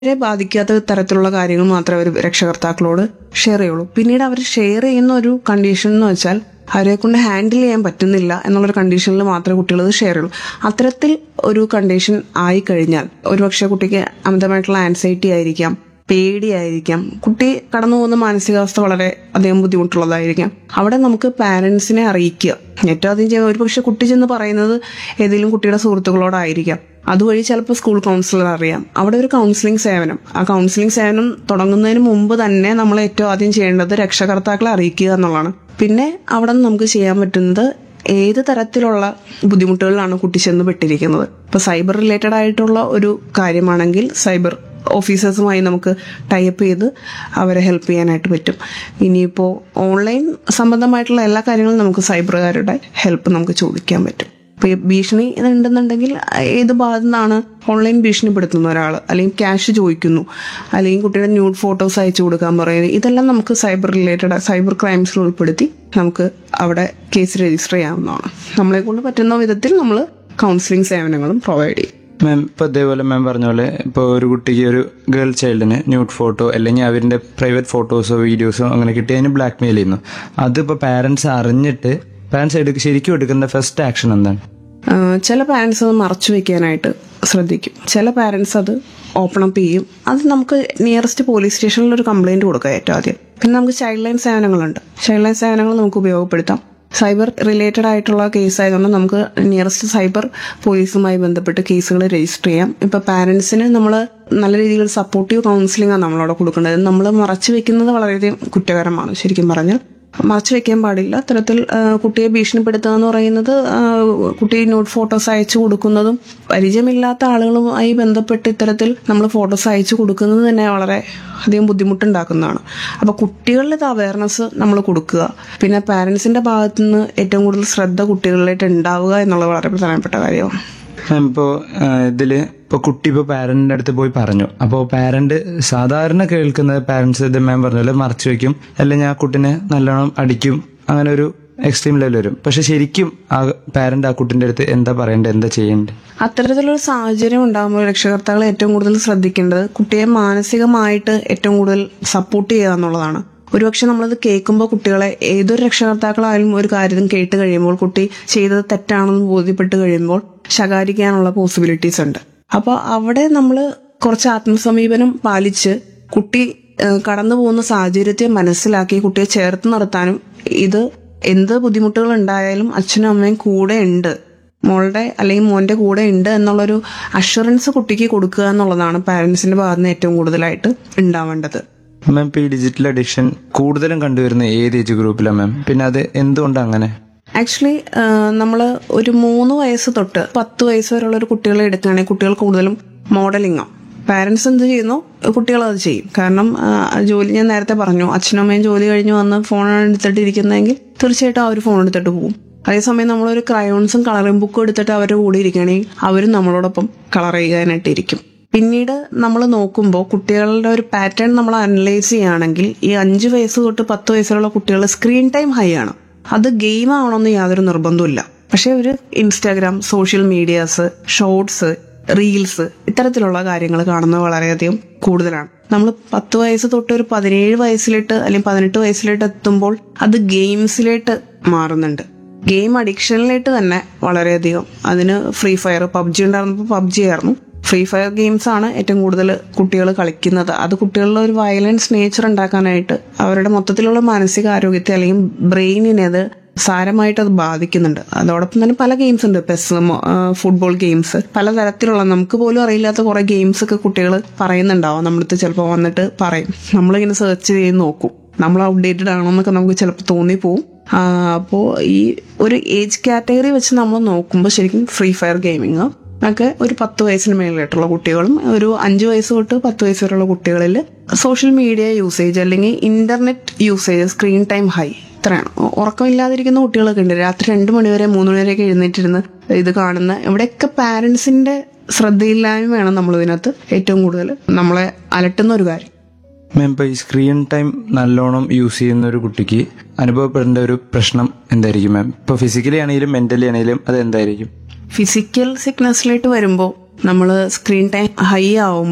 അവരെ ബാധിക്കാത്ത തരത്തിലുള്ള കാര്യങ്ങൾ മാത്രമേ അവർ രക്ഷകർത്താക്കളോട് ഷെയർ ചെയ്യുള്ളൂ പിന്നീട് അവർ ഷെയർ ചെയ്യുന്ന ഒരു കണ്ടീഷൻ എന്ന് വെച്ചാൽ അവരെ കൊണ്ട് ഹാൻഡിൽ ചെയ്യാൻ പറ്റുന്നില്ല എന്നുള്ളൊരു കണ്ടീഷനിൽ മാത്രമേ കുട്ടികൾ ഇത് ഷെയർ ചെയ്യുള്ളൂ അത്തരത്തിൽ ഒരു കണ്ടീഷൻ ആയി കഴിഞ്ഞാൽ ഒരുപക്ഷെ കുട്ടിക്ക് അമിതമായിട്ടുള്ള ആൻസൈറ്റി ആയിരിക്കാം പേടിയായിരിക്കാം കുട്ടി കടന്നു പോകുന്ന മാനസികാവസ്ഥ വളരെ അധികം ബുദ്ധിമുട്ടുള്ളതായിരിക്കാം അവിടെ നമുക്ക് പാരന്റ്സിനെ അറിയിക്കുക ഏറ്റവും അധികം ചെയ്യുന്ന ഒരുപക്ഷെ കുട്ടി ചെന്ന് പറയുന്നത് ഏതെങ്കിലും കുട്ടിയുടെ സുഹൃത്തുക്കളോടായിരിക്കാം അതുവഴി ചിലപ്പോൾ സ്കൂൾ കൗൺസിലർ അറിയാം അവിടെ ഒരു കൗൺസിലിംഗ് സേവനം ആ കൗൺസിലിംഗ് സേവനം തുടങ്ങുന്നതിന് മുമ്പ് തന്നെ നമ്മൾ ഏറ്റവും ആദ്യം ചെയ്യേണ്ടത് രക്ഷകർത്താക്കളെ അറിയിക്കുക എന്നുള്ളതാണ് പിന്നെ അവിടെ നിന്ന് നമുക്ക് ചെയ്യാൻ പറ്റുന്നത് ഏത് തരത്തിലുള്ള ബുദ്ധിമുട്ടുകളിലാണ് കുട്ടി ചെന്ന് പെട്ടിരിക്കുന്നത് ഇപ്പൊ സൈബർ റിലേറ്റഡ് ആയിട്ടുള്ള ഒരു കാര്യമാണെങ്കിൽ സൈബർ ഓഫീസേഴ്സുമായി നമുക്ക് ടൈപ്പ് ചെയ്ത് അവരെ ഹെൽപ്പ് ചെയ്യാനായിട്ട് പറ്റും ഇനിയിപ്പോൾ ഓൺലൈൻ സംബന്ധമായിട്ടുള്ള എല്ലാ കാര്യങ്ങളും നമുക്ക് സൈബറുകാരുടെ ഹെൽപ്പ് നമുക്ക് ചോദിക്കാൻ പറ്റും ഇപ്പോൾ ഭീഷണി ഉണ്ടെന്നുണ്ടെങ്കിൽ ഏത് ഭാഗത്തു നിന്നാണ് ഓൺലൈൻ ഭീഷണിപ്പെടുത്തുന്ന ഒരാൾ അല്ലെങ്കിൽ ക്യാഷ് ചോദിക്കുന്നു അല്ലെങ്കിൽ കുട്ടിയുടെ ന്യൂഡ് ഫോട്ടോസ് അയച്ചു കൊടുക്കാൻ പറയുന്നത് ഇതെല്ലാം നമുക്ക് സൈബർ റിലേറ്റഡ് സൈബർ ക്രൈംസിൽ ഉൾപ്പെടുത്തി നമുക്ക് അവിടെ കേസ് രജിസ്റ്റർ ചെയ്യാവുന്നതാണ് നമ്മളെ കൊണ്ട് പറ്റുന്ന വിധത്തിൽ നമ്മൾ കൗൺസിലിംഗ് സേവനങ്ങളും പ്രൊവൈഡ് ചെയ്യും മാം ഇപ്പൊ ഇതേപോലെ മാം പറഞ്ഞ പോലെ ഇപ്പോൾ ഒരു കുട്ടിക്ക് ഒരു ഗേൾ ചൈൽഡിന് ന്യൂഡ് ഫോട്ടോ അല്ലെങ്കിൽ അവരുടെ പ്രൈവറ്റ് ഫോട്ടോസോ വീഡിയോസോ അങ്ങനെ കിട്ടി അതിന് ബ്ലാക്ക് മെയിൽ ചെയ്യുന്നു അതിപ്പോ പാരന്റ്സ് അറിഞ്ഞിട്ട് പാരന്റ്സ് എടുക്ക ശരിക്കും എടുക്കുന്ന ഫസ്റ്റ് ആക്ഷൻ എന്താണ് ആഹ് ചില പാരൻസ് അത് മറച്ചു വെക്കാനായിട്ട് ശ്രദ്ധിക്കും ചില പാരൻസ് അത് ഓപ്പൺ അപ്പ് ചെയ്യും അത് നമുക്ക് നിയറസ്റ്റ് പോലീസ് സ്റ്റേഷനിൽ ഒരു കംപ്ലൈന്റ് കൊടുക്കാം ഏറ്റവും ആദ്യം പിന്നെ നമുക്ക് ചൈൽഡ് ലൈൻ സേവനങ്ങളുണ്ട് ചൈൽഡ് ലൈൻ സേവനങ്ങൾ നമുക്ക് ഉപയോഗപ്പെടുത്താം സൈബർ റിലേറ്റഡ് ആയിട്ടുള്ള കേസ് ആയതുകൊണ്ട് നമുക്ക് നിയറസ്റ്റ് സൈബർ പോലീസുമായി ബന്ധപ്പെട്ട് കേസുകൾ രജിസ്റ്റർ ചെയ്യാം ഇപ്പൊ പാരന്റ്സിന് നമ്മൾ നല്ല രീതിയിൽ സപ്പോർട്ടീവ് കൗൺസിലിംഗ് ആണ് നമ്മളവിടെ കൊടുക്കേണ്ടത് നമ്മൾ മറച്ചു വെക്കുന്നത് വളരെയധികം കുറ്റകരമാണ് ശരിക്കും പറഞ്ഞാൽ മറച്ചു വെക്കാൻ പാടില്ല അത്തരത്തിൽ ആ, കുട്ടിയെ ഭീഷണിപ്പെടുത്തുക എന്ന് പറയുന്നത് ആ, കുട്ടി ന്യൂഡ് ഫോട്ടോസ് അയച്ചു കൊടുക്കുന്നതും പരിചയമില്ലാത്ത ആളുകളുമായി ബന്ധപ്പെട്ട് ഇത്തരത്തിൽ നമ്മൾ ഫോട്ടോസ് അയച്ചു കൊടുക്കുന്നത് തന്നെ വളരെ അധികം ബുദ്ധിമുട്ടുണ്ടാക്കുന്നതാണ് അപ്പോൾ കുട്ടികളിൽ ഇത് അവയർനെസ് നമ്മൾ കൊടുക്കുക പിന്നെ പാരൻസിന്റെ ഭാഗത്തു നിന്ന് ഏറ്റവും കൂടുതൽ ശ്രദ്ധ കുട്ടികളിലായിട്ട് ഉണ്ടാവുക എന്നുള്ളത് വളരെ പ്രധാനപ്പെട്ട കാര്യമാണ് മാം ഇപ്പോൾ ഇതില് ഇപ്പൊ കുട്ടി ഇപ്പോൾ പാരന്റിന്റെ അടുത്ത് പോയി പറഞ്ഞു അപ്പോൾ പാരന്റ് സാധാരണ കേൾക്കുന്നത് പാരന്റ്സ് ഇത് മാം പറഞ്ഞ പോലെ മറച്ചു വെക്കും അല്ലെങ്കിൽ ആ കുട്ടിനെ നല്ലോണം അടിക്കും അങ്ങനെ ഒരു എക്സ്ട്രീം ലെവൽ വരും പക്ഷെ ശരിക്കും ആ പാരന്റ് ആ കുട്ടിന്റെ അടുത്ത് എന്താ പറയേണ്ടത് എന്താ ചെയ്യേണ്ടത് അത്തരത്തിലൊരു സാഹചര്യം ഉണ്ടാകുമ്പോൾ രക്ഷകർത്താക്കൾ ഏറ്റവും കൂടുതൽ ശ്രദ്ധിക്കേണ്ടത് കുട്ടിയെ മാനസികമായിട്ട് ഏറ്റവും കൂടുതൽ സപ്പോർട്ട് ചെയ്യുക എന്നുള്ളതാണ് ഒരുപക്ഷെ നമ്മളത് കേൾക്കുമ്പോൾ കുട്ടികളെ ഏതൊരു രക്ഷകർത്താക്കളായാലും ഒരു കാര്യം കേട്ട് കഴിയുമ്പോൾ കുട്ടി ചെയ്തത് തെറ്റാണെന്ന് ബോധ്യപ്പെട്ട് കഴിയുമ്പോൾ ശകാരിക്കാനുള്ള പോസിബിലിറ്റീസ് ഉണ്ട് അപ്പോൾ അവിടെ നമ്മൾ കുറച്ച് ആത്മസമീപനം പാലിച്ച് കുട്ടി ഏഹ്, കടന്നു പോകുന്ന സാഹചര്യത്തെ മനസ്സിലാക്കി കുട്ടിയെ ചേർത്ത് നിർത്താനും ഇത് എന്ത് ബുദ്ധിമുട്ടുകൾ ഉണ്ടായാലും അച്ഛനും അമ്മയും കൂടെ ഉണ്ട് മോളുടെ അല്ലെങ്കിൽ മോന്റെ കൂടെ ഉണ്ട് എന്നുള്ളൊരു അഷുറൻസ് കുട്ടിക്ക് കൊടുക്കുക എന്നുള്ളതാണ് പാരന്റ്സിന്റെ ഭാഗത്ത് നിന്ന് ഏറ്റവും കൂടുതലായിട്ട് ഉണ്ടാവേണ്ടത് മാം ഇപ്പൊ ഈ ഡിജിറ്റൽ അഡിക്ഷൻ കൂടുതലും കണ്ടുവരുന്ന ഏത് ഏജ് ഗ്രൂപ്പിലാണ് മാം പിന്നെ അത് എന്തുകൊണ്ട് അങ്ങനെ ആക്ച്വലി നമ്മൾ ഒരു മൂന്ന് വയസ്സ് തൊട്ട് പത്ത് വയസ്സ് വരെയുള്ള ഒരു കുട്ടികളെ എടുക്കുകയാണെങ്കിൽ കുട്ടികൾ കൂടുതലും മോഡലിംഗോ പാരന്റ്സ് എന്ത് ചെയ്യുന്നു കുട്ടികൾ അത് ചെയ്യും കാരണം ആ, ജോലി ഞാൻ നേരത്തെ പറഞ്ഞു അച്ഛനും അമ്മയും ജോലി കഴിഞ്ഞ് വന്ന് ഫോൺ എടുത്തിട്ട് ഇരിക്കുന്നതെങ്കിൽ തീർച്ചയായിട്ടും അവർ ഫോൺ എടുത്തിട്ട് പോകും അതേസമയം നമ്മളൊരു ക്രയോൺസും കളറിംഗ് ബുക്കും എടുത്തിട്ട് അവരുടെ കൂടെ ഇരിക്കുകയാണെങ്കിൽ അവരും നമ്മളോടൊപ്പം കളർ ചെയ്യാനായിട്ട് ഇരിക്കും പിന്നീട് നമ്മൾ നോക്കുമ്പോൾ കുട്ടികളുടെ ഒരു പാറ്റേൺ നമ്മൾ അനലൈസ് ചെയ്യുകയാണെങ്കിൽ ഈ അഞ്ച് വയസ്സ് തൊട്ട് പത്ത് വയസ്സുള്ള കുട്ടികൾ സ്ക്രീൻ ടൈം ഹൈ ആണ് അത് ഗെയിം ആവണമെന്ന് യാതൊരു നിർബന്ധമില്ല പക്ഷെ ഒരു Instagram social medias shorts reels ഇത്തരത്തിലുള്ള കാര്യങ്ങൾ കാണുന്നത് വളരെയധികം കൂടുതലാണ് നമ്മൾ പത്ത് വയസ്സ് തൊട്ട് ഒരു പതിനേഴ് വയസ്സിലിട്ട് അല്ലെങ്കിൽ പതിനെട്ട് വയസ്സിലിട്ട് എത്തുമ്പോൾ അത് ഗെയിംസിലേക്ക് മാറുന്നുണ്ട് ഗെയിം അഡിക്ഷനിലേക്ക് തന്നെ വളരെയധികം അതിന് ഫ്രീ ഫയർ പബ്ജി ഉണ്ടായിരുന്നപ്പോൾ പബ്ജി ആയിരുന്നു ഫ്രീ ഫയർ ഗെയിംസ് ആണ് ഏറ്റവും കൂടുതൽ കുട്ടികൾ കളിക്കുന്നത് അത് കുട്ടികളിൽ ഒരു വയലൻസ് നേച്ചർ ഉണ്ടാക്കാനായിട്ട് അവരുടെ മൊത്തത്തിലുള്ള മാനസികാരോഗ്യത്തെ അല്ലെങ്കിൽ ബ്രെയിനിനെ അത് സാരമായിട്ട് അത് ബാധിക്കുന്നുണ്ട് അതോടൊപ്പം തന്നെ പല ഗെയിംസ് ഉണ്ട് പെസ് ഫുട്ബോൾ ഗെയിംസ് പലതരത്തിലുള്ള നമുക്ക് പോലും അറിയില്ലാത്ത കുറെ ഗെയിംസ് ഒക്കെ കുട്ടികൾ പറയുന്നുണ്ടാവും നമ്മളടുത്ത് ചിലപ്പോൾ വന്നിട്ട് പറയും നമ്മളിങ്ങനെ സെർച്ച് ചെയ്ത് നോക്കും നമ്മൾ ഔട്ട്ഡേറ്റഡ് ആണോ എന്നൊക്കെ നമുക്ക് ചിലപ്പോൾ തോന്നിപ്പോവും അപ്പോൾ ഈ ഒരു ഏജ് കാറ്റഗറി വെച്ച് നമ്മൾ നോക്കുമ്പോൾ ശരിക്കും ഫ്രീ ഫയർ ഗെയിമിങ് ഒക്കെ ഒരു പത്ത് വയസ്സിന് മേളിലായിട്ടുള്ള കുട്ടികളും ഒരു അഞ്ച് വയസ്സ് തൊട്ട് പത്ത് വയസ്സ് വരെയുള്ള കുട്ടികളിൽ സോഷ്യൽ മീഡിയ യൂസേജ് അല്ലെങ്കിൽ internet usage screen time high ഇത്രയാണ് ഉ- ഉറക്കമില്ലാതിരിക്കുന്ന കുട്ടികളൊക്കെ ഉണ്ട് രാത്രി രണ്ട് മണിവരെ മൂന്ന് മണിവരെയൊക്കെ എഴുന്നേറ്റിരുന്ന് ഇത് കാണുന്ന ഇവിടെയൊക്കെ പാരന്റ്സിന്റെ ശ്രദ്ധയില്ലായ്മയാണ് നമ്മൾ ഇതിനകത്ത് ഏറ്റവും കൂടുതൽ നമ്മളെ അലട്ടുന്ന ഒരു കാര്യം മാം ഇപ്പൊ ഈ സ്ക്രീൻ ടൈം നല്ലോണം യൂസ് ചെയ്യുന്ന ഒരു കുട്ടിക്ക് അനുഭവപ്പെടേണ്ട ഒരു പ്രശ്നം എന്തായിരിക്കും മാം ഇപ്പൊ ഫിസിക്കലി ആണെങ്കിലും മെന്റലി ആണെങ്കിലും അത് എന്തായിരിക്കും ഫിസിക്കൽ സിക്നസ്സിലേക്ക് വരുമ്പോൾ നമ്മൾ സ്ക്രീൻ ടൈം ഹൈ ആവുമ്പോൾ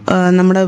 നമ്മുടെ